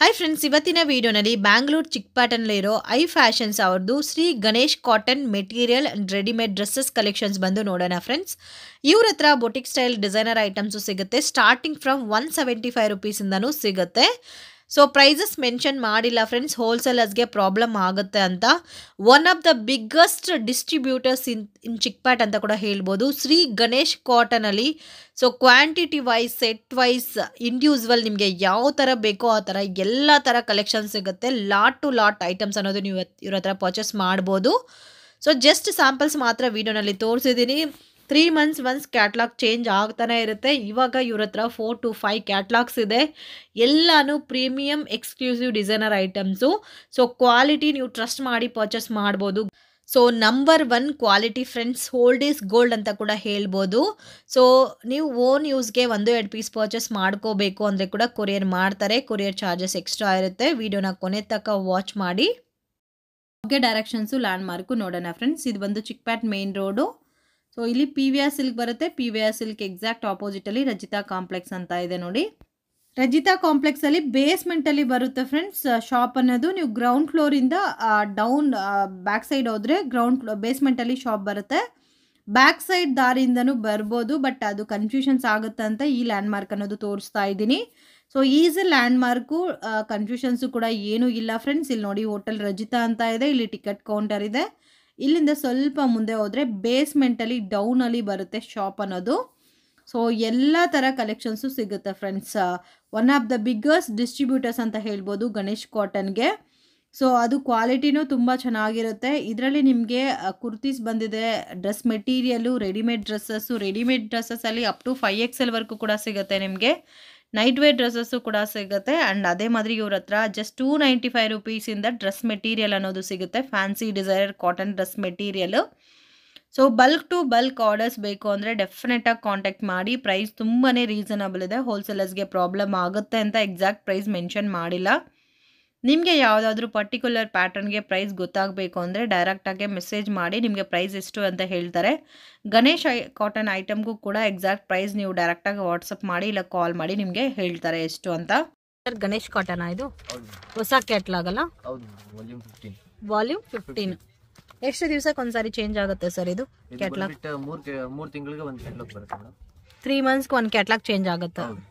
Hi friends ಇವತ್ತಿನ ವಿಡಿಯೋನಲ್ಲಿ Bangalore ಚಿಕ್ಕಪೇಟೆನಲ್ಲಿರೋ I fashions ಅವ್ರದ್ದು Shri Ganesh cotton material and readymade dresses collections ಬಂದು ನೋಡೋಣ ಫ್ರೆಂಡ್ಸ್ ಇವ್ರ ಹತ್ರ ಬೊಟಿಕ್ ಸ್ಟೈಲ್ ಡಿಸೈನರ್ ಐಟಮ್ಸು ಸಿಗುತ್ತೆ starting from one seventy five ರುಪೀಸಿಂದನೂ ಸಿಗುತ್ತೆ ಸೊ ಪ್ರೈಸಸ್ ಮೆನ್ಷನ್ ಮಾಡಿಲ್ಲ ಫ್ರೆಂಡ್ಸ್ ಹೋಲ್ಸೇಲರ್ಸ್ಗೆ ಪ್ರಾಬ್ಲಮ್ ಆಗುತ್ತೆ ಅಂತ one of the biggest distributors in in Chickpet ಅಂತ ಕೂಡ ಹೇಳ್ಬೋದು ಶ್ರೀ ಗಣೇಶ್ ಕಾಟನಲ್ಲಿ so quantity wise set wise individual ನಿಮಗೆ ಯಾವ ಥರ ಬೇಕೋ ಆ ಥರ ಎಲ್ಲ ಥರ ಕಲೆಕ್ಷನ್ ಸಿಗುತ್ತೆ ಲಾಟ್ ಟು ಲಾಟ್ ಐಟಮ್ಸ್ ಅನ್ನೋದು ನೀವು ಇವ್ರ ಹತ್ರ ಪರ್ಚೇಸ್ ಮಾಡ್ಬೋದು ಸೊ ಜಸ್ಟ್ ಸ್ಯಾಂಪಲ್ಸ್ ಮಾತ್ರ ವೀಡಿಯೋನಲ್ಲಿ ತೋರಿಸಿದ್ದೀನಿ three months once catalogue change ಆಗ್ತಾನೆ ಇರುತ್ತೆ ಇವಾಗ ಇವ್ರ ಹತ್ರ ಫೋರ್ ಟು ಫೈವ್ ಕ್ಯಾಟ್ಲಾಗ್ಸ್ ಇದೆ ಎಲ್ಲಾನು premium exclusive designer items so quality ನೀವು ಟ್ರಸ್ಟ್ ಮಾಡಿ ಪರ್ಚೇಸ್ ಮಾಡ್ಬೋದು so number one quality friends old is gold ಅಂತ ಕೂಡ ಹೇಳ್ಬೋದು ಸೊ ನೀವು ಓನ್ ಯೂಸ್ಗೆ ಒಂದು ಎರಡು ಪೀಸ್ ಪರ್ಚೇಸ್ ಮಾಡ್ಕೋಬೇಕು ಅಂದರೆ ಕೂಡ ಕೊರಿಯರ್ ಮಾಡ್ತಾರೆ ಕೊರಿಯರ್ ಚಾರ್ಜಸ್ ಎಕ್ಸ್ಟ್ರಾ ಇರುತ್ತೆ ವಿಡಿಯೋನ ಕೊನೆ ತನಕ ವಾಚ್ ಮಾಡಿ ಬಗ್ಗೆ ಡೈರೆಕ್ಷನ್ಸು ಲ್ಯಾಂಡ್ ಮಾರ್ಕು ನೋಡೋಣ ಫ್ರೆಂಡ್ಸ್ ಇದು ಬಂದು ಚಿಕ್ಪ್ಯಾಟ್ ಮೇನ್ ರೋಡು ಸೊ ಇಲ್ಲಿ ಪಿ ವಿ ಆರ್ ಸಿಲ್ಕ್ ಬರುತ್ತೆ P V R silk exact ಆಪೋಸಿಟಲ್ಲಿ ರಜಿತಾ ಕಾಂಪ್ಲೆಕ್ಸ್ ಅಂತ ಇದೆ ನೋಡಿ ರಜಿತಾ ಕಾಂಪ್ಲೆಕ್ಸಲ್ಲಿ ಬೇಸ್ಮೆಂಟಲ್ಲಿ ಬರುತ್ತೆ ಫ್ರೆಂಡ್ಸ್ ಶಾಪ್ ಅನ್ನೋದು ನೀವು ಗ್ರೌಂಡ್ ಫ್ಲೋರಿಂದ ಡೌನ್ ಬ್ಯಾಕ್ ಸೈಡ್ ಹೋದರೆ ಗ್ರೌಂಡ್ ಫ್ಲೋ ಬೇಸ್ಮೆಂಟಲ್ಲಿ ಶಾಪ್ ಬರುತ್ತೆ ಬ್ಯಾಕ್ ಸೈಡ್ ದಾರಿಯಿಂದನೂ ಬರ್ಬೋದು ಬಟ್ ಅದು ಕನ್ಫ್ಯೂಷನ್ಸ್ ಆಗುತ್ತೆ ಅಂತ ಈ ಲ್ಯಾಂಡ್ ಮಾರ್ಕ್ ಅನ್ನೋದು ತೋರಿಸ್ತಾ ಇದ್ದೀನಿ so easy landmark confusions ಕೂಡ ಏನೂ ಇಲ್ಲ ಫ್ರೆಂಡ್ಸ್ ಇಲ್ಲಿ ನೋಡಿ ಹೋಟೆಲ್ ರಜಿತಾ ಅಂತ ಇದೆ ಇಲ್ಲಿ ಟಿಕೆಟ್ ಕೌಂಟರ್ ಇದೆ ಇಲ್ಲಿಂದ ಸ್ವಲ್ಪ ಮುಂದೆ ಹೋದರೆ ಬೇಸ್ಮೆಂಟಲ್ಲಿ ಡೌನಲ್ಲಿ ಬರುತ್ತೆ ಶಾಪ್ ಅನ್ನೋದು ಸೊ ಎಲ್ಲ ಥರ ಕಲೆಕ್ಷನ್ಸು ಸಿಗುತ್ತೆ friends one of the biggest distributors ಅಂತ ಹೇಳ್ಬೋದು ಗಣೇಶ್ ಕಾಟನ್ಗೆ ಸೊ ಅದು ಕ್ವಾಲಿಟಿನೂ ತುಂಬ ಚೆನ್ನಾಗಿರುತ್ತೆ ಇದರಲ್ಲಿ ನಿಮಗೆ ಕುರ್ತೀಸ್ ಬಂದಿದೆ dress material readymade dresses readymade ಡ್ರೆಸ್ಸಸ್ಸಲ್ಲಿ ಅಪ್ ಟು ಫೈವ್ ಎಕ್ಸ್ ಎಲ್ವರೆಗೂ ಕೂಡ ಸಿಗುತ್ತೆ ನಿಮಗೆ ನೈಟ್ ವೇರ್ ಡ್ರೆಸ್ಸಸ್ಸು ಕೂಡ ಸಿಗುತ್ತೆ ಆ್ಯಂಡ್ ಅದೇ ಮಾದರಿ ಇವ್ರ ಹತ್ರ ಜಸ್ಟ್ ಟೂ ನೈಂಟಿ ಫೈವ್ ರುಪೀಸಿಂದ ಡ್ರೆಸ್ ಮೆಟೀರಿಯಲ್ ಅನ್ನೋದು ಸಿಗುತ್ತೆ fancy designer cotton dress material so bulk to bulk orders ಬೇಕು ಅಂದರೆ ಡೆಫಿನೆಟಾಗಿ ಕಾಂಟ್ಯಾಕ್ಟ್ ಮಾಡಿ ಪ್ರೈಸ್ ತುಂಬಾ ರೀಸನಬಲ್ ಇದೆ ಹೋಲ್ಸೇಲರ್ಸ್ಗೆ ಪ್ರಾಬ್ಲಮ್ ಆಗುತ್ತೆ ಅಂತ ಎಕ್ಸಾಕ್ಟ್ ಪ್ರೈಸ್ ಮೆನ್ಷನ್ ಮಾಡಿಲ್ಲ ನಿಮಗೆ ಯಾವುದಾದ್ರೂ ಪರ್ಟಿಕ್ಯುಲರ್ ಪ್ಯಾಟರ್ನ್ಗೆ ಪ್ರೈಸ್ ಗೊತ್ತಾಗಬೇಕು ಅಂದರೆ ಡೈರೆಕ್ಟಾಗೆ ಮೆಸೇಜ್ ಮಾಡಿ ನಿಮಗೆ ಪ್ರೈಸ್ ಎಷ್ಟು ಅಂತ ಹೇಳ್ತಾರೆ ಗಣೇಶ್ ಐ ಕಾಟನ್ ಐಟಮ್ಗೂ ಕೂಡ ಎಕ್ಸಾಕ್ಟ್ ಪ್ರೈಸ್ ನೀವು ಡೈರೆಕ್ಟಾಗಿ ವಾಟ್ಸಪ್ ಮಾಡಿ ಇಲ್ಲ ಕಾಲ್ ಮಾಡಿ ನಿಮಗೆ ಹೇಳ್ತಾರೆ ಎಷ್ಟು ಅಂತ ಸರ್ ಗಣೇಶ್ ಕಾಟನ್ ಇದು ಹೊಸ ಕ್ಯಾಟ್ಲಾಗ್ ಅಲ್ಲ ಹೌದು ವಾಲ್ಯೂಮ್ ಫಿಫ್ಟೀನ್ ವಾಲ್ಯೂಮ್ ಫಿಫ್ಟೀನ್ ಎಷ್ಟು ದಿವಸಕ್ಕೆ ಒಂದ್ಸಾರಿ ಚೇಂಜ್ ಆಗುತ್ತೆ ಸರ್ ಇದು ಇದು ಕ್ಯಾಟ್ಲಾಗ್ ಬಂದ್ಬಿಟ್ಟು ಮೂರ್ ಕೆ- ಮೂರ್ ತಿಂಗಳಿಗೆ ಒಂದು ಕ್ಯಾಟ್ಲಾಗ್ ಬರುತ್ತೆ ಮೇಡಮ್ ತ್ರೀ ಮಂತ್ಸ್ಗೆ ಒಂದು ಕ್ಯಾಟ್ಲಾಗ್ ಚೇಂಜ್ ಆಗುತ್ತೆ ಹೌದು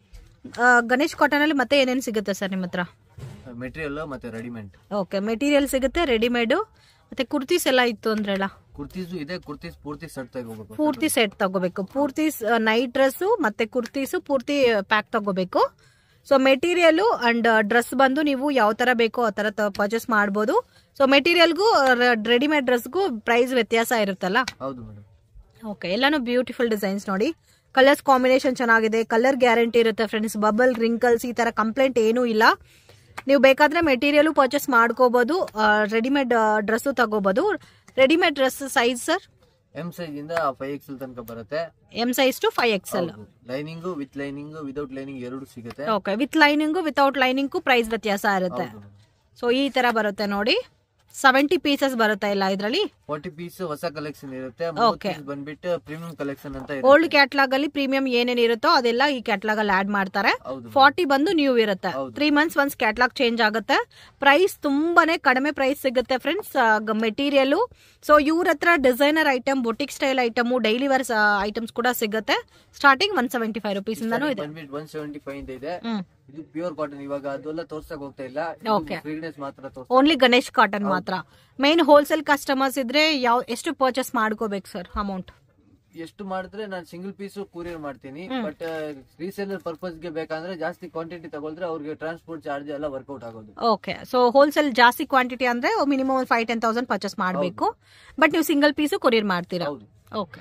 ಆ, ಗಣೇಶ್ ಕಾಟನಲ್ಲಿ ಮತ್ತೆ ಏನೇನು ಸಿಗುತ್ತೆ ಸರ್ ನಿಮ್ಮ ಹತ್ರ ಮೆಟೀರಿಯಲ್ ಮತ್ತೆ ರೆಡಿಮೇಡ್ ಓಕೆ ಮೆಟೀರಿಯಲ್ ಸಿಗುತ್ತೆ ರೆಡಿಮೇಡು ಮತ್ತೆ ಕುರ್ತೀಸ್ ಎಲ್ಲ ಇತ್ತು ಅಂದ್ರಲ್ಲ ಕುರ್ತೀಸು ಇದೆ ಕುರ್ತೀಸ್ ಪೂರ್ತಿ ಸೆಟ್ ತಗೋಬೇಕು ಪೂರ್ತಿ ಸೆಟ್ ತಗೋಬೇಕು ಪೂರ್ತಿ ನೈಟ್ ಡ್ರೆಸ್ಸು ಮತ್ತೆ ಕುರ್ತೀಸು ಪೂರ್ತಿ ಪ್ಯಾಕ್ ತಗೋಬೇಕು ಸೊ ಮೆಟೀರಿಯಲು ಅಂಡ್ ಡ್ರೆಸ್ ಬಂದು ನೀವು ಯಾವ ಥರ ಬೇಕೋ ಆ ಥರ ಪರ್ಚೇಸ್ ಮಾಡ್ಬೋದು ಸೊ ಮೆಟೀರಿಯಲ್ಗೂ ರೆಡಿಮೇಡ್ ಡ್ರೆಸ್ಗೂ ಪ್ರೈಸ್ ವ್ಯತ್ಯಾಸ ಇರುತ್ತಲ್ಲ ಹೌದು ಮೇಡಮ್ ಓಕೆ ಎಲ್ಲಾನು ಬ್ಯೂಟಿಫುಲ್ ಡಿಸೈನ್ಸ್ ನೋಡಿ ಕಲರ್ಸ್ ಕಾಂಬಿನೇಷನ್ ಚೆನ್ನಾಗಿದೆ ಕಲರ್ ಗ್ಯಾರಂಟಿ ಇರುತ್ತೆ ಫ್ರೆಂಡ್ಸ್ ಬಬಲ್ ರಿಂಕಲ್ಸ್ ಈ ತರ ಕಂಪ್ಲೇಂಟ್ ಏನೂ ಇಲ್ಲ ನೀವು ಬೇಕಾದ್ರೆ ಮೆಟೀರಿಯಲು ಪರ್ಚೇಸ್ ಮಾಡ್ಕೋಬಹುದು ರೆಡಿಮೇಡ್ ಡ್ರೆಸ್ಸು ತಗೋಬಹುದು readymade dress size sir M size ಇಂದ ಫೈವ್ ಎಕ್ಸೆಲ್ ತನಕ ಬರುತ್ತೆ M size to five XL lining with lining without lining ಎರಡು ಸಿಗುತ್ತೆ okay with lining without lining price ವ್ಯತ್ಯಾಸ ಇರುತ್ತೆ ಹೌದು ಸೊ ಈ ತರ ಬರುತ್ತೆ ನೋಡಿ ಸೆವೆಂಟಿ ಪೀಸಸ್ ಬರುತ್ತೆ ಇಲ್ಲ ಇದರಲ್ಲಿ ಫಾರ್ಟಿ ಪೀಸ್ ಹೊಸ ಕಲೆಕ್ಷನ್ ಇರುತ್ತೆ Okay. ಪೀಸ್ ಬಂದ್ಬಿಟ್ಟು ಪ್ರೀಮಿಯಂ ಕಲೆಕ್ಷನ್ ಅಂತ ಇರುತ್ತೆ ಓಲ್ಡ್ ಕ್ಯಾಟ್ಲಾಗ್ ಅಲ್ಲಿ ಪ್ರೀಮಿಯಂ ಏನೇನ್ ಇರುತ್ತೋ ಅದೆಲ್ಲ ಈ ಕ್ಯಾಟ್ಲಾಗ್ ಅಲ್ಲಿ ಆಡ್ ಮಾಡ್ತಾರೆ ಹೌದು ಫಾರ್ಟಿ ಬಂದು ನ್ಯೂ ಇರುತ್ತೆ ಹೌದು. Three months once catalogue change ಆಗುತ್ತೆ ಪ್ರೈಸ್ ತುಂಬಾನೇ ಕಡಿಮೆ ಪ್ರೈಸ್ ಸಿಗುತ್ತೆ ಫ್ರೆಂಡ್ಸ್ ಮೆಟೀರಿಯಲ್ ಸೊ ಇವ್ರ ಹತ್ರ designer item boutique style item daily wears items ಕೂಡ ಸಿಗುತ್ತೆ starting one seventy five rupees ಇಂದಾನು ಇದೆ ಬಂದ್ಬಿಟ್ಟು ಒನ್ ಸೆವೆಂಟಿ ಫೈವ್ ಇಂದ ಇದೆ ಹ್ಮ್ ಇದು ಪ್ಯೂರ್ ಕಾಟನ್ ಇವಾಗ ಅದೆಲ್ಲ ತೋರ್ಸಕ್ ಹೋಗ್ತಾ ಇಲ್ಲ Okay. ಫ್ರೀನೆಸ್ ಮಾತ್ರ ತೋರ್ಸ ಓನ್ಲಿ ಗಣೇಶ್ ಕಾಟನ್ ಮಾತ್ರ ಮೇನ್ ಹೋಲ್ಸೇಲ್ ಕಸ್ಟಮರ್ಸ್ ಇದ್ರೆ ಯಾವ ಎಷ್ಟು ಪರ್ಚೇಸ್ ಮಾಡ್ಕೋಬೇಕು ಸರ್ ಅಮೌಂಟ್ ಎಷ್ಟು ಮಾಡಿದ್ರೆ ನಾನು ಸಿಂಗಲ್ ಪೀಸ್ ಕೂರಿಯರ್ ಮಾಡ್ತೀನಿ ಬಟ್ ರೀಸೇಲರ್ ಪರ್ಪಸ್ ಗೆ ಬೇಕಂದ್ರೆ ಜಾಸ್ತಿ ಕ್ವಾಂಟಿಟಿ ತಗೊಳ್ದ್ರೆ ಅವ್ರಿಗೆ ಟ್ರಾನ್ಸ್ಪೋರ್ಟ್ ಚಾರ್ಜ್ ಎಲ್ಲ ವರ್ಕೌಟ್ ಆಗೋದು ಓಕೆ ಸೊ ಹೋಲ್ಸೇಲ್ ಜಾಸ್ತಿ ಕ್ವಾಂಟಿಟಿ ಅಂದ್ರೆ minimum five ten thousand purchase ಮಾಡಬೇಕು ಬಟ್ ನೀವು ಸಿಂಗಲ್ ಪೀಸು ಕೊರಿಯರ್ ಮಾಡ್ತೀರಾ ಹೌದು ಓಕೆ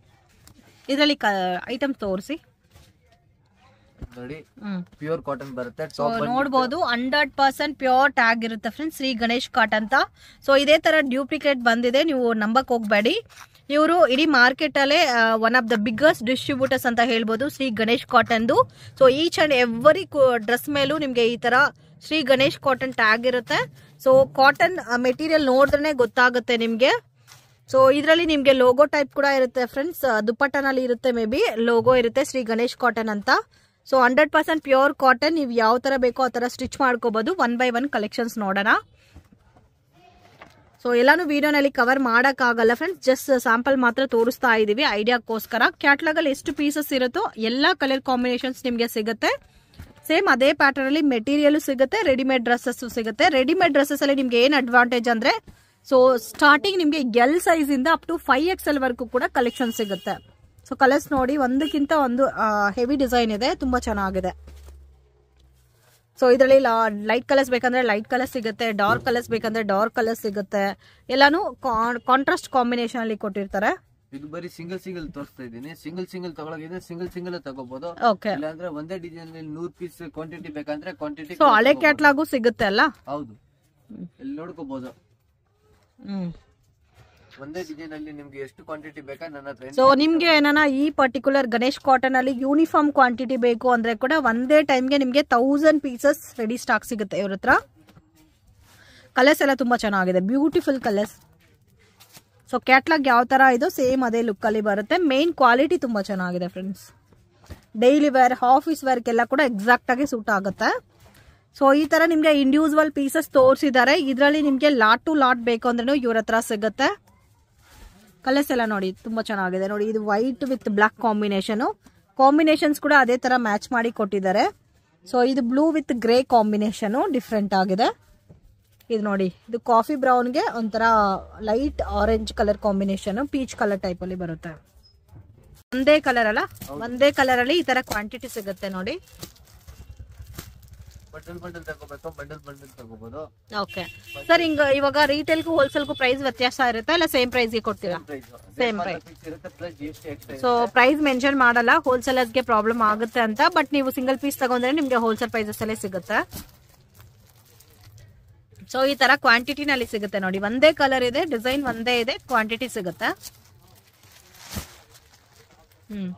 ಇದರಲ್ಲಿ ಐಟಮ್ ತೋರಿಸಿ ನೋಡಿ ಹ್ಮ್ ಪ್ಯೂರ್ ಕಾಟನ್ ಬರುತ್ತೆ ಸೊ ಟಾಪ್ ನೋಡ್ಬೋದು ಹಂಡ್ರೆಡ್ ಪರ್ಸೆಂಟ್ ಪ್ಯೂರ್ ಟ್ಯಾಗ್ ಇರುತ್ತೆ ಫ್ರೆಂಡ್ಸ್ ಶ್ರೀ ಗಣೇಶ್ ಕಾಟ್ ಅಂತ ಸೊ ಇದೇ ತರ ಡ್ಯೂಪ್ಲಿಕೇಟ್ ಬಂದಿದೆ ನೀವು ನಂಬಕ್ ಹೋಗ್ಬೇಡಿ ಇವರು ಇಡೀ ಮಾರ್ಕೆಟ್ ಅಲ್ಲೇ one of the biggest distributors ಅಂತ ಹೇಳ್ಬೋದು ಶ್ರೀ ಗಣೇಶ್ ಕಾಟನ್ದು so each and every dress ಮೇಲೂ ನಿಮ್ಗೆ ಈ ತರ ಶ್ರೀ ಗಣೇಶ್ ಕಾಟನ್ ಟ್ಯಾಗ್ ಇರುತ್ತೆ ಸೊ ಕಾಟನ್ ಮೆಟೀರಿಯಲ್ ನೋಡಿದ್ರೆ ಗೊತ್ತಾಗುತ್ತೆ ನಿಮ್ಗೆ ಸೊ ಇದರಲ್ಲಿ ನಿಮಗೆ ಲೋಗೋ ಟೈಪ್ ಕೂಡ ಇರುತ್ತೆ ಫ್ರೆಂಡ್ಸ್ ದುಪ್ಪಟ್ಟನಲ್ಲಿ ಇರುತ್ತೆ ಮೇ ಬಿ ಲೋಗೋ ಇರುತ್ತೆ ಶ್ರೀ ಗಣೇಶ್ ಕಾಟನ್ ಅಂತ so hundred percent pure cotton ನೀವು ಯಾವ ಥರ ಬೇಕೋ ಆ ಥರ ಸ್ಟಿಚ್ ಮಾಡ್ಕೋಬೋದು ಒನ್ ಬೈ ಒನ್ ಕಲೆಕ್ಷನ್ಸ್ ನೋಡೋಣ ಸೊ ಎಲ್ಲಾನು ವಿಡಿಯೋನಲ್ಲಿ ಕವರ್ ಮಾಡೋಕ್ಕಾಗಲ್ಲ ಫ್ರೆಂಡ್ಸ್ ಜಸ್ಟ್ ಸ್ಯಾಂಪಲ್ ಮಾತ್ರ ತೋರಿಸ್ತಾ ಇದ್ದೀವಿ ಐಡಿಯಾಕ್ಕೋಸ್ಕರ ಕ್ಯಾಟ್ಲಾಗಲ್ಲಿ ಎಷ್ಟು ಪೀಸಸ್ ಇರುತ್ತೋ ಎಲ್ಲ ಕಲರ್ ಕಾಂಬಿನೇಷನ್ಸ್ ನಿಮಗೆ ಸಿಗುತ್ತೆ ಸೇಮ್ ಅದೇ ಪ್ಯಾಟರ್ನ್ ಅಲ್ಲಿ ಮೆಟೀರಿಯಲ್ ಸಿಗುತ್ತೆ ರೆಡಿಮೇಡ್ ಡ್ರೆಸ್ಸಸ್ ಸಿಗುತ್ತೆ ರೆಡಿಮೇಡ್ ಡ್ರೆಸ್ಸಸ್ ಅಲ್ಲಿ ನಿಮ್ಗೆ ಏನ್ ಅಡ್ವಾಂಟೇಜ್ ಅಂದ್ರೆ ಸೊ ಸ್ಟಾರ್ಟಿಂಗ್ ನಿಮ್ಗೆ ಎಲ್ ಸೈಜ್ ಇಂದ up to five X L ವರ್ಗೂ ಕೂಡ ಕಲೆಕ್ಷನ್ ಸಿಗುತ್ತೆ ಸೊ ಕಲರ್ಸ್ ನೋಡಿ ಒಂದಕ್ಕಿಂತ ಒಂದು ಹೆವಿ ಡಿಸೈನ್ ಇದೆ ತುಂಬಾ ಚೆನ್ನಾಗಿದೆ ಸೊ ಇದರಲ್ಲಿ ಲೈಟ್ ಕಲರ್ಸ್ ಬೇಕಂದ್ರೆ ಲೈಟ್ ಕಲರ್ ಸಿಗುತ್ತೆ ಡಾರ್ಕ್ ಕಲರ್ಸ್ ಬೇಕಂದ್ರೆ ಡಾರ್ಕ್ ಕಲರ್ ಸಿಗುತ್ತೆ ಎಲ್ಲಾನು ಕಾಂಟ್ರಾಸ್ಟ್ ಕಾಂಬಿನೇಷನ್ ಅಲ್ಲಿ ಕೊಟ್ಟಿರ್ತಾರೆ ಇದು ಬರೀ ಸಿಂಗಲ್ ಸಿಂಗಲ್ ತೋರಿಸ್ತಾ ಇದ್ದೀನಿ ಸಿಂಗಲ್ ಸಿಂಗಲ್ ತಗೊಳಗಿದ್ರೆ ಸಿಂಗಲ್ ಸಿಂಗಲ್ ತಗೋಬಹುದು ಓಕೆ ಇಲ್ಲಾಂದ್ರೆ ಒಂದೇ ಡಿಸೈನ್ ನೂರ್ ಪೀಸ್ ಕ್ವಾಂಟಿಟಿ ಬೇಕಂದ್ರೆ ಕ್ವಾಂಟಿಟಿ ಸೊ ಹಳೆ ಕ್ಯಾಟ್ಲಾಗು ಸಿಗುತ್ತೆ ಅಲ್ಲ ಹೌದು ಇಲ್ಲಿ ನೋಡ್ಕೋಬಹುದು ಹ್ಮ್ ಒಂದೇ ಡಿಸೈನ್ ಅಲ್ಲಿ ನಿಮ್ಗೆ ಎಷ್ಟು ಕ್ವಾಂಟಿಟಿ ಬೇಕಾ ನನ್ನ ಹತ್ರ ಸೊ ನಿಮ್ಗೆ ಏನಾನ ಈ ಪರ್ಟಿಕ್ಯುಲರ್ ಗಣೇಶ್ ಕಾಟನ್ ಅಲ್ಲಿ ಯೂನಿಫಾರ್ಮ್ ಕ್ವಾಂಟಿಟಿ ಬೇಕು ಅಂದ್ರೆ ಕೂಡ ಒಂದೇ ಟೈಮ್ಗೆ ನಿಮ್ಗೆ ತೌಸಂಡ್ ಪೀಸಸ್ ರೆಡಿ ಸ್ಟಾಕ್ ಸಿಗುತ್ತೆ ಇವ್ರ ಹತ್ರ ಕಲರ್ಸ್ ಎಲ್ಲ ತುಂಬಾ ಚೆನ್ನಾಗಿದೆ ಬ್ಯೂಟಿಫುಲ್ ಕಲರ್ಸ್ ಸೊ ಕ್ಯಾಟ್ಲಾಗ್ ಯಾವ ತರ ಇದು ಸೇಮ್ ಅದೇ ಲುಕ್ ಅಲ್ಲಿ ಬರುತ್ತೆ ಮೇನ್ ಕ್ವಾಲಿಟಿ ತುಂಬಾ ಚೆನ್ನಾಗಿದೆ ಫ್ರೆಂಡ್ಸ್ ಡೈಲಿ ವೇರ್ ಆಫೀಸ್ ವೇರ್ಗೆಲ್ಲ ಕೂಡ ಎಕ್ಸಾಕ್ಟ್ ಆಗಿ ಸೂಟ್ ಆಗುತ್ತೆ ಸೊ ಈ ತರ ನಿಮ್ಗೆ ಇಂಡಿವಿಜುವಲ್ ಪೀಸಸ್ ತೋರಿಸಿದ್ದಾರೆ ಇದರಲ್ಲಿ ನಿಮ್ಗೆ ಲಾಟ್ ಟು ಲಾಟ್ ಬೇಕು ಅಂದ್ರೂ ಇವ್ರ ಹತ್ರ ಸಿಗುತ್ತೆ ಕಲರ್ಸ್ ಎಲ್ಲ ನೋಡಿ ತುಂಬಾ ಚೆನ್ನಾಗಿದೆ ನೋಡಿ ಇದು white with black combination combinations ಕೂಡ ಅದೇ ತರ ಮ್ಯಾಚ್ ಮಾಡಿ ಕೊಟ್ಟಿದ್ದಾರೆ ಸೊ ಇದು blue with grey combination different ಆಗಿದೆ ಇದು ನೋಡಿ ಇದು ಕಾಫಿ ಬ್ರೌನ್ಗೆ ಒಂಥರ light orange colour combination peach colour type ಅಲ್ಲಿ ಬರುತ್ತೆ ಒಂದೇ ಕಲರ್ ಅಲ್ಲ ಒಂದೇ ಕಲರ್ ಅಲ್ಲಿ ಈ ತರ ಕ್ವಾಂಟಿಟಿ ಸಿಗುತ್ತೆ ನೋಡಿ ಬಂಡಲ್ ಬಂಡಲ್ ತಗೋಬೇಕು ಬಂಡಲ್ ಬಂಡಲ್ ತಗೋಬಹುದು ಓಕೆ ಸರ್ ಹಿಂಗ ಇವಾಗ ರಿಟೇಲ್ಗೂ ಹೋಲ್ಸೇಲ್ಗೂ ಪ್ರೈಸ್ ವ್ಯತ್ಯಾಸ ಇರುತ್ತಾ ಇಲ್ಲ ಸೇಮ್ ಪ್ರೈಸ್ಗೆ ಕೊಡ್ತೀರಾ ಪ್ರೈಸ್ Same price. ಫಿಕ್ಸ್ ಇರುತ್ತೆ plus G S T extra so price mention ಮಾಡಲ್ಲ ಹೋಲ್ಸೇಲರ್ಸ್ಗೆ ಪ್ರಾಬ್ಲಮ್ ಆಗುತ್ತೆ ಅಂತ ಬಟ್ ನೀವು ಸಿಂಗಲ್ ಪೀಸ್ ತಗೊಂಡ್ರೆ ನಿಮಗೆ ಹೋಲ್ಸೇಲ್ ಪ್ರೈಸಸ್ ಅಲ್ಲೇ ಸಿಗುತ್ತೆ ಸೊ ಈ ತರ ಕ್ವಾಂಟಿಟಿನಲ್ಲಿ ಸಿಗುತ್ತೆ ನೋಡಿ ಒಂದೇ ಕಲರ್ ಇದೆ ಡಿಸೈನ್ ಒಂದೇ ಇದೆ ಕ್ವಾಂಟಿಟಿ ಸಿಗುತ್ತೆ ಹ್ಮ್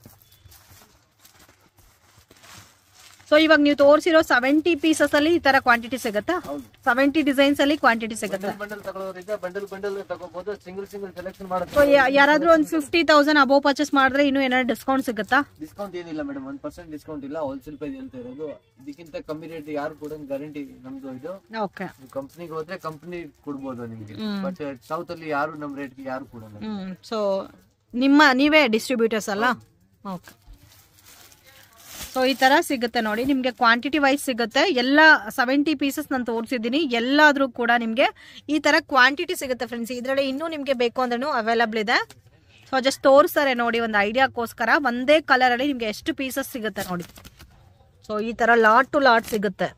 ಸೊ ಇವಾಗ ನೀವು ತೋರಿಸಿರೋ ಸೆವೆಂಟಿ ಪೀಸಸ್ ಅಲ್ಲಿ ಈ ತರ ಕ್ವಾಂಟಿಟಿ ಸಿಗುತ್ತಾ ಹೌದು ಸೆವೆಂಟಿ ಡಿಸೈನ್ಸ್ ಅಲ್ಲಿ ಕ್ವಾಂಟಿಟಿ ಸಿಗುತ್ತೆ ಬಂಡಲ್ ಬಂಡಲ್ ತಗೊಳ್ಳೋರಿಗೆ ಬಂಡಲ್ ಬಂಡಲ್ ತಗೋಬಹುದು ಸಿಂಗಲ್ ಸಿಂಗಲ್ ಸೆಲೆಕ್ಷನ್ ಮಾಡೋದು ಸೊ ಯಾರಾದ್ರೂ ಒಂದು ಫಿಫ್ಟಿ ತೌಸಂಡ್ ಅಬೋವ್ ಪರ್ಚೇಸ್ ಮಾಡಿದ್ರೆ ಇನ್ನೂ ಏನಾದ್ರು ಡಿಸ್ಕೌಂಟ್ ಸಿಗುತ್ತಾ ಡಿಸ್ಕೌಂಟ್ ಏನಿಲ್ಲ ಮೇಡಮ್ ಒನ್ ಪರ್ಸೆಂಟ್ ಡಿಸ್ಕೌಂಟ್ ಇಲ್ಲ ಹೋಲ್ಸೇಲ್ ಪ್ರೈಸ್ ಹೇಳ್ತಾ ಇರೋದು ಇದಕ್ಕಿಂತ ಕಮ್ಮಿ ರೇಟ್ ಯಾರು ಕೂಡ ಗ್ಯಾರಂಟಿ ನಮ್ದು ಇದು ಓಕೆ ಕಂಪ್ನಿಗೆ ಹೋದ್ರೆ ಕಂಪ್ನಿ ಕೊಡ್ಬೋದು ನಿಮ್ಗೆ ಹ್ಮ್. ಬಟ್ ಸೌತ್ ಅಲ್ಲಿ ಯಾರು ನಮ್ ರೇಟ್ಗೆ ಯಾರು ಕೊಡಲ್ಲ ಹ್ಮ್ ಸೊ ನಿಮ್ಮ ನೀವೇ ಡಿಸ್ಟ್ರಿಬ್ಯೂಟರ್ಸ್ ಅಲ್ಲ ಓಕೆ ಸೊ ಈ ತರ ಸಿಗುತ್ತೆ ನೋಡಿ ನಿಮಗೆ ಕ್ವಾಂಟಿಟಿ ವೈಸ್ ಸಿಗುತ್ತೆ ಎಲ್ಲ ಸೆವೆಂಟಿ ಪೀಸಸ್ ನಾನು ತೋರಿಸಿದ್ದೀನಿ ಎಲ್ಲಾದ್ರೂ ಕೂಡ ನಿಮಗೆ ಈ ತರ ಕ್ವಾಂಟಿಟಿ ಸಿಗುತ್ತೆ ಫ್ರೆಂಡ್ಸ್ ಇದರಲ್ಲಿ ಇನ್ನೂ ನಿಮಗೆ ಬೇಕು ಅಂದ್ರೂ ಅವೈಲಬಲ್ ಇದೆ ಸೊ ಜಸ್ಟ್ ತೋರಿಸ್ತಾರೆ ನೋಡಿ ಒಂದು ಐಡಿಯಾಕ್ಕೋಸ್ಕರ ಒಂದೇ ಕಲರ್ ಅಲ್ಲಿ ನಿಮಗೆ ಎಷ್ಟು ಪೀಸಸ್ ಸಿಗುತ್ತೆ ನೋಡಿ ಸೊ ಈ ತರ ಲಾಟ್ ಟು ಲಾಟ್ ಸಿಗುತ್ತೆ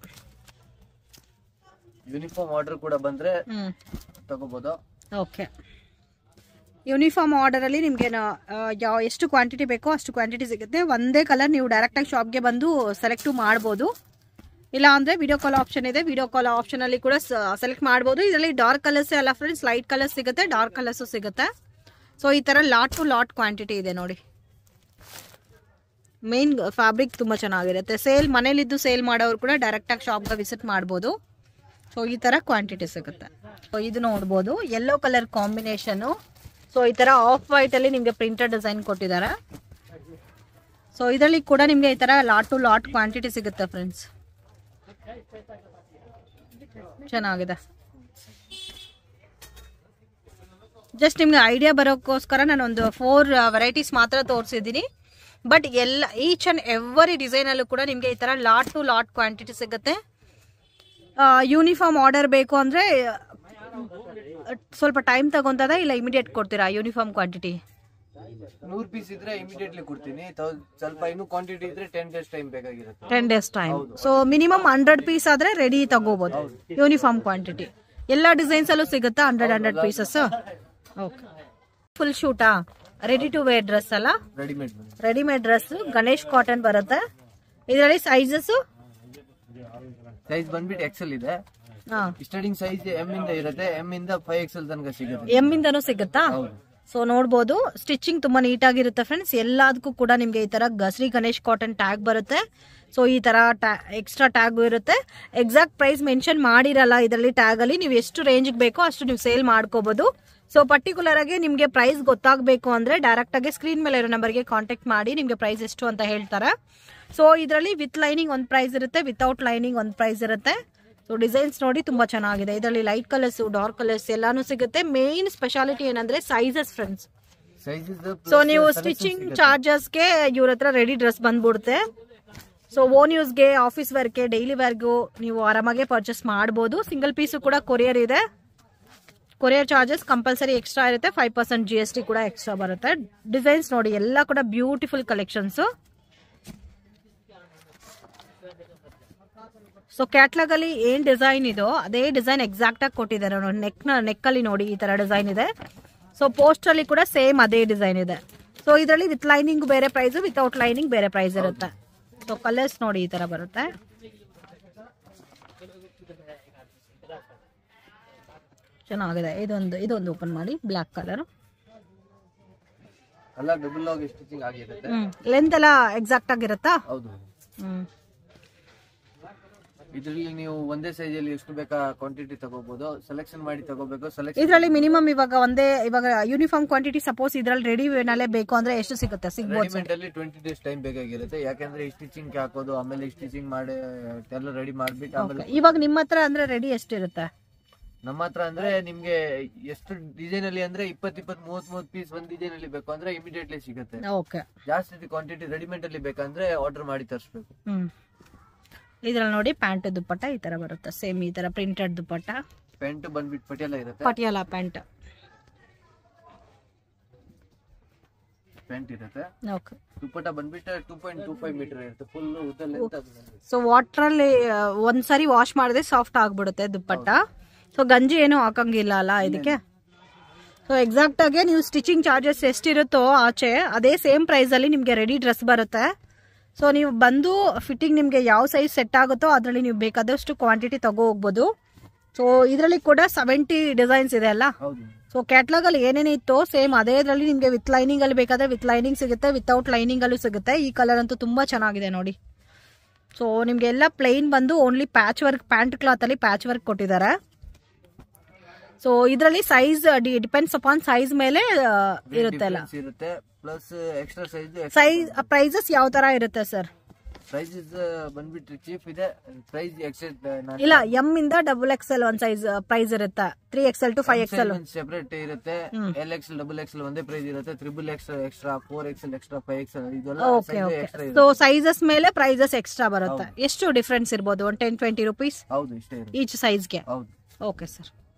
ಯೂನಿಫಾರ್ಮ್ ಆರ್ಡರ್ ಕೂಡ ಬಂದ್ರೆ ಹ್ಮ್ ತಗೋಬಹುದು ಓಕೆ ಯೂನಿಫಾರ್ಮ್ ಆರ್ಡರಲ್ಲಿ ನಿಮಗೆ ಯಾವ ಎಷ್ಟು ಕ್ವಾಂಟಿಟಿ ಬೇಕೋ ಅಷ್ಟು ಕ್ವಾಂಟಿಟಿ ಸಿಗುತ್ತೆ ಒಂದೇ ಕಲರ್ ನೀವು ಡೈರೆಕ್ಟಾಗಿ ಶಾಪ್ಗೆ ಬಂದು ಸೆಲೆಕ್ಟು ಮಾಡ್ಬೋದು ಇಲ್ಲ ಅಂದರೆ ವಿಡಿಯೋ ಕಾಲ್ ಆಪ್ಷನ್ ಇದೆ ವಿಡಿಯೋ ಕಾಲ್ ಆಪ್ಷನಲ್ಲಿ ಕೂಡ ಸೆಲೆಕ್ಟ್ ಮಾಡ್ಬೋದು ಇದರಲ್ಲಿ ಡಾರ್ಕ್ ಕಲರ್ಸೇ ಅಲ್ಲ ಫ್ರೆಂಡ್ಸ್ ಲೈಟ್ ಕಲರ್ಸ್ ಸಿಗುತ್ತೆ ಡಾರ್ಕ್ ಕಲರ್ಸು ಸಿಗುತ್ತೆ ಸೊ ಈ ಥರ ಲಾಟ್ ಟು ಲಾಟ್ ಕ್ವಾಂಟಿಟಿ ಇದೆ ನೋಡಿ ಮೇನ್ ಫ್ಯಾಬ್ರಿಕ್ ತುಂಬ ಚೆನ್ನಾಗಿರುತ್ತೆ ಸೇಲ್ ಮನೇಲಿದ್ದು ಸೇಲ್ ಮಾಡೋರು ಕೂಡ ಡೈರೆಕ್ಟಾಗಿ ಶಾಪ್ಗೆ ವಿಸಿಟ್ ಮಾಡ್ಬೋದು ಸೊ ಈ ಥರ ಕ್ವಾಂಟಿಟಿ ಸಿಗುತ್ತೆ ಸೊ ಇದು ನೋಡ್ಬೋದು ಯೆಲ್ಲೋ ಕಲರ್ ಕಾಂಬಿನೇಷನು ಸೊ ಈ ಥರ ಆಫ್ ವೈಟಲ್ಲಿ ನಿಮಗೆ ಪ್ರಿಂಟೆಡ್ ಡಿಸೈನ್ ಕೊಟ್ಟಿದ್ದಾರೆ ಸೊ ಇದರಲ್ಲಿ ಕೂಡ ನಿಮಗೆ ಈ ಥರ ಲಾಟ್ ಟು ಲಾಟ್ ಕ್ವಾಂಟಿಟಿ ಸಿಗುತ್ತೆ ಫ್ರೆಂಡ್ಸ್ ಚೆನ್ನಾಗಿದೆ ಜಸ್ಟ್ ನಿಮ್ಗೆ ಐಡಿಯಾ ಬರೋಕ್ಕೋಸ್ಕರ ನಾನು ಒಂದು ಫೋರ್ ವೆರೈಟೀಸ್ ಮಾತ್ರ ತೋರಿಸಿದ್ದೀನಿ ಬಟ್ ಎಲ್ಲ ಈಚ್ ಆ್ಯಂಡ್ ಎವ್ರಿ ಡಿಸೈನಲ್ಲೂ ಕೂಡ ನಿಮಗೆ ಈ ಥರ ಲಾಟ್ ಟು ಲಾಟ್ ಕ್ವಾಂಟಿಟಿ ಸಿಗುತ್ತೆ ಯೂನಿಫಾರ್ಮ್ ಆರ್ಡರ್ ಬೇಕು ಅಂದರೆ ಸ್ವಲ್ಪ ಟೈಮ್ ತಗೊಂತದ ಇಲ್ಲ ಇಮಿಡಿಯೇಟ್ ಕೊಡ್ತೀರಾ ಯೂನಿಫಾರ್ಮ್ ಕ್ವಾಂಟಿಟಿ ನೂರ್ ಪೀಸ್ ಇದ್ರೆ ಇಮಿಡಿಯೇಟ್ಲಿ ಕೊಡ್ತೀನಿ ತೌ- ಸ್ವಲ್ಪ ಇನ್ನೂ ಕ್ವಾಂಟಿಟಿ ಇದ್ರೆ ಟೆನ್ ಡೇಸ್ ಟೈಮ್ ಬೇಕಾಗಿರುತ್ತೆ ten days time so minimum hundred piece ಆದರೆ ರೆಡಿ ತಗೋಬೋದು ಯೂನಿಫಾರ್ಮ್ ಕ್ವಾಂಟಿಟಿ ಎಲ್ಲ ಡಿಸೈನ್ಸ್ ಅಲ್ಲೂ ಸಿಗುತ್ತಾ hundred hundred pieces okay full ಶೂಟಾ ರೆಡಿ ಟು ವೇರ್ ಡ್ರೆಸ್ ಅಲ್ಲ readymade readymade dress Ganesh cotton ಬರುತ್ತೆ ಇದರಲ್ಲಿ ಸೈಜಸ್ ಸೈಜ್ ಬಂದ್ಬಿಟ್ಟು ಎಕ್ಸೆಲ್ ಇದೆ ಹಾಂ ಸ್ಟಾರ್ಟಿಂಗ್ ಸೈಜ್ ಎಮ್ ಇಂದ ಇರುತ್ತೆ ಎಮ್ ಇಂದ ಫೈವ್ ಎಕ್ಸೆಲ್ ತನಕ ಸಿಗುತ್ತೆ ಎಮ್ ಇಂದನೂ ಸಿಗುತ್ತಾ ಹೌದು ಸೊ ನೋಡ್ಬೋದು ಸ್ಟಿಚಿಂಗ್ ತುಂಬಾ ನೀಟಾಗಿರುತ್ತೆ ಫ್ರೆಂಡ್ಸ್ ಎಲ್ಲದಕ್ಕೂ ಕೂಡ ನಿಮಗೆ ಈ ತರ ಗ- ಶ್ರೀ ಗಣೇಶ್ ಕಾಟನ್ ಟ್ಯಾಗ್ ಬರುತ್ತೆ ಸೊ ಈ ತರ ಎಕ್ಸ್ಟ್ರಾ ಟ್ಯಾಗ್ ಇರುತ್ತೆ ಎಕ್ಸಾಕ್ಟ್ ಪ್ರೈಸ್ ಮೆನ್ಷನ್ ಮಾಡಿರಲ್ಲ ಇದರಲ್ಲಿ ಟ್ಯಾಗ್ ಅಲ್ಲಿ ನೀವು ಎಷ್ಟು ರೇಂಜ್ಗೆ ಬೇಕೋ ಅಷ್ಟು ನೀವು ಸೇಲ್ ಮಾಡ್ಕೋಬಹುದು ಸೊ ಪರ್ಟಿಕ್ಯುಲರ್ ಆಗಿ ನಿಮಗೆ ಪ್ರೈಸ್ ಗೊತ್ತಾಗಬೇಕು ಅಂದರೆ ಡೈರೆಕ್ಟಾಗಿ ಸ್ಕ್ರೀನ್ ಮೇಲೆ ಇರೋ ನಂಬರ್ಗೆ ಕಾಂಟ್ಯಾಕ್ಟ್ ಮಾಡಿ ನಿಮಗೆ ಪ್ರೈಸ್ ಎಷ್ಟು ಅಂತ ಹೇಳ್ತಾರೆ ಸೊ ಇದರಲ್ಲಿ ವಿತ್ ಲೈನಿಂಗ್ ಒಂದು ಪ್ರೈಸ್ ಇರುತ್ತೆ ವಿತೌಟ್ ಲೈನಿಂಗ್ ಒಂದು ಪ್ರೈಸ್ ಇರುತ್ತೆ ಸೊ ಡಿಸೈನ್ಸ್ ನೋಡಿ ತುಂಬ ಚೆನ್ನಾಗಿದೆ ಇದರಲ್ಲಿ ಲೈಟ್ ಕಲರ್ಸು ಡಾರ್ಕ್ ಕಲರ್ಸ್ ಎಲ್ಲಾನು ಸಿಗುತ್ತೆ ಮೇನ್ ಸ್ಪೆಷಾಲಿಟಿ ಏನಂದ್ರೆ ಸೈಜಸ್ ಫ್ರೆಂಡ್ಸ್ ಸೈಜಸ್ ಸೊ ನೀವು ಸ್ಟಿಚಿಂಗ್ ಚಾರ್ಜಸ್ಗೆ ಇವ್ರ ಹತ್ರ ರೆಡಿ ಡ್ರೆಸ್ ಬಂದ್ಬಿಡುತ್ತೆ ಸೊ ಓನ್ ಯೂಸ್ಗೆ ಆಫೀಸ್ ವರ್ಕ್ಗೆ ಡೈಲಿ ವರ್ಗೂ ನೀವು ಆರಾಮಾಗೆ ಪರ್ಚೇಸ್ ಮಾಡ್ಬೋದು ಸಿಂಗಲ್ ಪೀಸು ಕೂಡ ಕೊರಿಯರ್ ಇದೆ ಕೊರಿಯರ್ ಚಾರ್ಜಸ್ ಕಂಪಲ್ಸರಿ ಎಕ್ಸ್ಟ್ರಾ ಇರುತ್ತೆ five percent G S T ಕೂಡ ಎಕ್ಸ್ಟ್ರಾ ಬರುತ್ತೆ ಡಿಸೈನ್ಸ್ ನೋಡಿ ಎಲ್ಲ ಕೂಡ ಬ್ಯೂಟಿಫುಲ್ ಕಲೆಕ್ಷನ್ಸು ಸೊ ಕ್ಯಾಟ್ಲಾಗ್ ಅಲ್ಲಿ ಏನ್ ಡಿಸೈನ್ ಇದೋ ಅದೇ ಡಿಸೈನ್ ಎಕ್ಸಾಕ್ಟ್ ಆಗಿ ಕೊಟ್ಟಿದ್ದಾರೆ ನೋಡಿ ನೆಕ್ ನೆಕ್ ಅಲ್ಲಿ ನೋಡಿ ಈ ತರ ಡಿಸೈನ್ ಇದೆ ಸೊ ಪೋಸ್ಟ್ ಅಲ್ಲಿ ಕೂಡ ಸೇಮ್ ಅದೇ ಡಿಸೈನ್ ಇದೆ ಸೊ ಇದರಲ್ಲಿ ವಿತ್ ಲೈನಿಂಗ್ ಬೇರೆ ಪ್ರೈಸ್ ವಿತೌಟ್ ಲೈನಿಂಗ್ ಬೇರೆ ಪ್ರೈಸ್ ಇರುತ್ತೆ ಸೊ ಕಲರ್ಸ್ ನೋಡಿ ಈ ತರ ಬರುತ್ತೆ ಚೆನ್ನಾಗಿದೆ ಇದೊಂದು ಇದೊಂದು ಓಪನ್ ಮಾಡಿ ಬ್ಲ್ಯಾಕ್ ಕಲರ್ ಎಲ್ಲ ಡಬಲ್ ಆಗಿ ಸ್ಟಿಚಿಂಗ್ ಆಗಿರುತ್ತೆ ಹ್ಮ್ ಲೆಂತ್ ಎಲ್ಲ ಎಕ್ಸಾಕ್ಟ್ ಆಗಿರುತ್ತಾ ಹೌದು ಹ್ಮ್ ಇದ್ರಲ್ಲಿ ನೀವು ಒಂದೇ ಸೈಜ್ ಅಲ್ಲಿ ಎಷ್ಟು ಬೇಕಾ ಕ್ವಾಂಟಿಟಿ ತಗೋಬಹುದು ಸೆಲೆಕ್ಷನ್ ಮಾಡಿ ತಗೋಬೇಕು ಸೆಲೆಕ್ಷನ್ ಇದರಲ್ಲಿ ಮಿನಿಮಮ್ ಇವಾಗ ಒಂದೇ ಇವಾಗ ಯೂನಿಫಾರ್ಮ್ ಕ್ವಾಂಟಿಟಿ ಸಪೋಸ್ ಇದ್ರಲ್ಲಿ ರೆಡಿ ನಲ್ಲೇ ಬೇಕು ಅಂದ್ರೆ ಎಷ್ಟು ಸಿಗುತ್ತೆ ಸಿಗ್ಬೋದು ರೆಡಿಮೇಡ್ ಅಲ್ಲಿ ಟ್ವೆಂಟಿ ಡೇಸ್ ಟೈಮ್ ಬೇಕಾಗಿರುತ್ತೆ ಯಾಕಂದ್ರೆ ಸ್ಟಿಚಿಂಗ್ ಹಾಕೋದು ಆಮೇಲೆ ಸ್ಟಿಚಿಂಗ್ ಮಾಡಿ ಎಲ್ಲ ರೆಡಿ ಮಾಡ್ಬಿಟ್ಟು ಆಮೇಲೆ ಇವಾಗ ನಿಮ್ಮ ಹತ್ರ ಅಂದ್ರೆ ರೆಡಿ ಎಷ್ಟಿರುತ್ತೆ ನಮ್ಮ ಹತ್ರ ಅಂದ್ರೆ ನಿಮ್ಗೆ ಎಷ್ಟು ಡಿಸೈನ್ ಅಲ್ಲಿ ಅಂದ್ರೆ ಇಪ್ಪತ್ ಇಪ್ಪತ್ ಮೂವತ್ ಮೂವತ್ ಪೀಸ್ ಒಂದ್ ಡಿಸೈನ್ ಅಲ್ಲಿ ಬೇಕು ಅಂದ್ರೆ ಇಮಿಡಿಯೇಟ್ಲಿ ಸಿಗುತ್ತೆ ಓಕೆ ಜಾಸ್ತಿ ಕ್ವಾಂಟಿಟಿ ರೆಡಿಮೇಡ್ ಅಲ್ಲಿ ಬೇಕಂದ್ರೆ ಆರ್ಡರ್ ಮಾಡಿ ತರಿಸ್ಬೇಕು ಹ್ಮ್ ಇದ್ರಲ್ಲಿ ನೋಡಿ ಪ್ಯಾಂಟ್ ದುಪ್ಪಟ್ಟ ಈ ತರ ಬರುತ್ತೆ ಸೇಮ್ ಈ ತರ ಪ್ರಿಂಟೆಡ್ ದುಪ್ಪಟ್ಟ ಪ್ಯಾಂಟ್ ಬಂದ್ಬಿಟ್ಟು ಪಟಿಯಾಲ ಇರುತ್ತೆ ಪಟಿಯಾಲ ಪ್ಯಾಂಟ್ ಪ್ಯಾಂಟ್ ಇರುತ್ತೆ ಓಕೆ ದುಪ್ಪಟ್ಟ ಬಂದ್ಬಿಟ್ಟು two point two five metre ಇರುತ್ತೆ ಫುಲ್ ಉದ್ದ ಲೆಂತ್ ಸೊ ವಾಟ್ರಲ್ಲಿ ಒಂದ್ಸರಿ ವಾಶ್ ಮಾಡಿದ್ರೆ ಸಾಫ್ಟ್ ಆಗ್ಬಿಡುತ್ತೆ ದುಪ್ಪಟ್ಟ ಸೊ ಗಂಜಿ ಏನು ಹಾಕಂಗಿಲ್ಲ ಅಲ್ಲ ಇದಕ್ಕೆ ಸೊ ಎಕ್ಸಾಕ್ಟ್ ಆಗಿ ನೀವು ಸ್ಟಿಚಿಂಗ್ ಚಾರ್ಜಸ್ ಎಷ್ಟಿರುತ್ತೋ ಆಚೆ ಅದೇ ಸೇಮ್ ಪ್ರೈಸಲ್ಲಿ ನಿಮಗೆ ರೆಡಿ ಡ್ರೆಸ್ ಬರುತ್ತೆ ಸೊ ನೀವು ಬಂದು ಫಿಟ್ಟಿಂಗ್ ನಿಮಗೆ ಯಾವ ಸೈಜ್ ಸೆಟ್ ಆಗುತ್ತೋ ಅದರಲ್ಲಿ ನೀವು ಬೇಕಾದಷ್ಟು ಕ್ವಾಂಟಿಟಿ ತಗೋ ಹೋಗ್ಬೋದು ಸೊ ಇದರಲ್ಲಿ ಕೂಡ ಸೆವೆಂಟಿ ಡಿಸೈನ್ಸ್ ಇದೆ ಅಲ್ಲ ಹೌದು ಸೊ ಕ್ಯಾಟ್ಲಾಗ್ ಅಲ್ಲಿ ಏನೇನು ಇತ್ತು ಸೇಮ್ ಅದೇ ಇದರಲ್ಲಿ ನಿಮಗೆ ವಿತ್ ಲೈನಿಂಗ್ ಅಲ್ಲಿ ಬೇಕಾದ್ರೆ ವಿತ್ ಲೈನಿಂಗ್ ಸಿಗುತ್ತೆ ವಿತೌಟ್ ಲೈನಿಂಗ್ ಅಲ್ಲೂ ಸಿಗುತ್ತೆ ಈ ಕಲರ್ ಅಂತೂ ತುಂಬಾ ಚೆನ್ನಾಗಿದೆ ನೋಡಿ ಸೊ ನಿಮ್ಗೆ ಎಲ್ಲ ಪ್ಲೈನ್ ಬಂದು only patch work pant cloth ಅಲ್ಲಿ ಪ್ಯಾಚ್ ವರ್ಕ್ ಕೊಟ್ಟಿದ್ದಾರೆ ಸೊ ಇದರಲ್ಲಿ ಸೈಜ್ ಡಿಪೆಂಡ್ಸ್ ಅಪಾನ್ ಸೈಜ್ ಮೇಲೆ ಆ, ಇರುತ್ತೆ ಅಲ್ಲ Difference ಇರುತ್ತೆ plus extra size size prices ಯಾವ ತರ ಇರುತ್ತೆ ಸರ್ ಪ್ರೈಸಸ್ ಬಂದ್ಬಿಟ್ಟು ಚೀಪ್ ಇದೆ ಪ್ರೈಸ್ ಎಕ್ಸೆಟ್ ಇಲ್ಲ ಎಂ ಇಂದ ಡಬಲ್ ಎಕ್ಸೆಲ್ ಒಂದ್ ಸೈಜ್ ಪ್ರೈಸ್ ಇರುತ್ತೆ three XL to five XL separate ಇರುತ್ತೆ ಎಲ್ ಎಕ್ಸೆಲ್ ಡಬಲ್ ಎಕ್ಸೆಲ್ ಒಂದೇ ಪ್ರೈಸ್ ಇರುತ್ತೆ triple X extra four XL extra five Excel ಇದೆಲ್ಲ okay size okay extra so ಇರುತ್ತೆ ಸೈಜಸ್ ಮೇಲೆ ಪ್ರೈಸಸ್ ಎಕ್ಸ್ಟ್ರಾ ಬರುತ್ತೆ ಎಷ್ಟು ಡಿಫ್ರೆನ್ಸ್ ಇರ್ಬೋದು ಒಂದು ಟೆನ್ ಟ್ವೆಂಟಿ ರುಪೀಸ್ ಹೌದು ಇಷ್ಟೇ ಇರುತ್ತೆ ಈಚ್ ಸೈಜ್ಗೆ ಹೌದು ಓಕೆ ಸರ್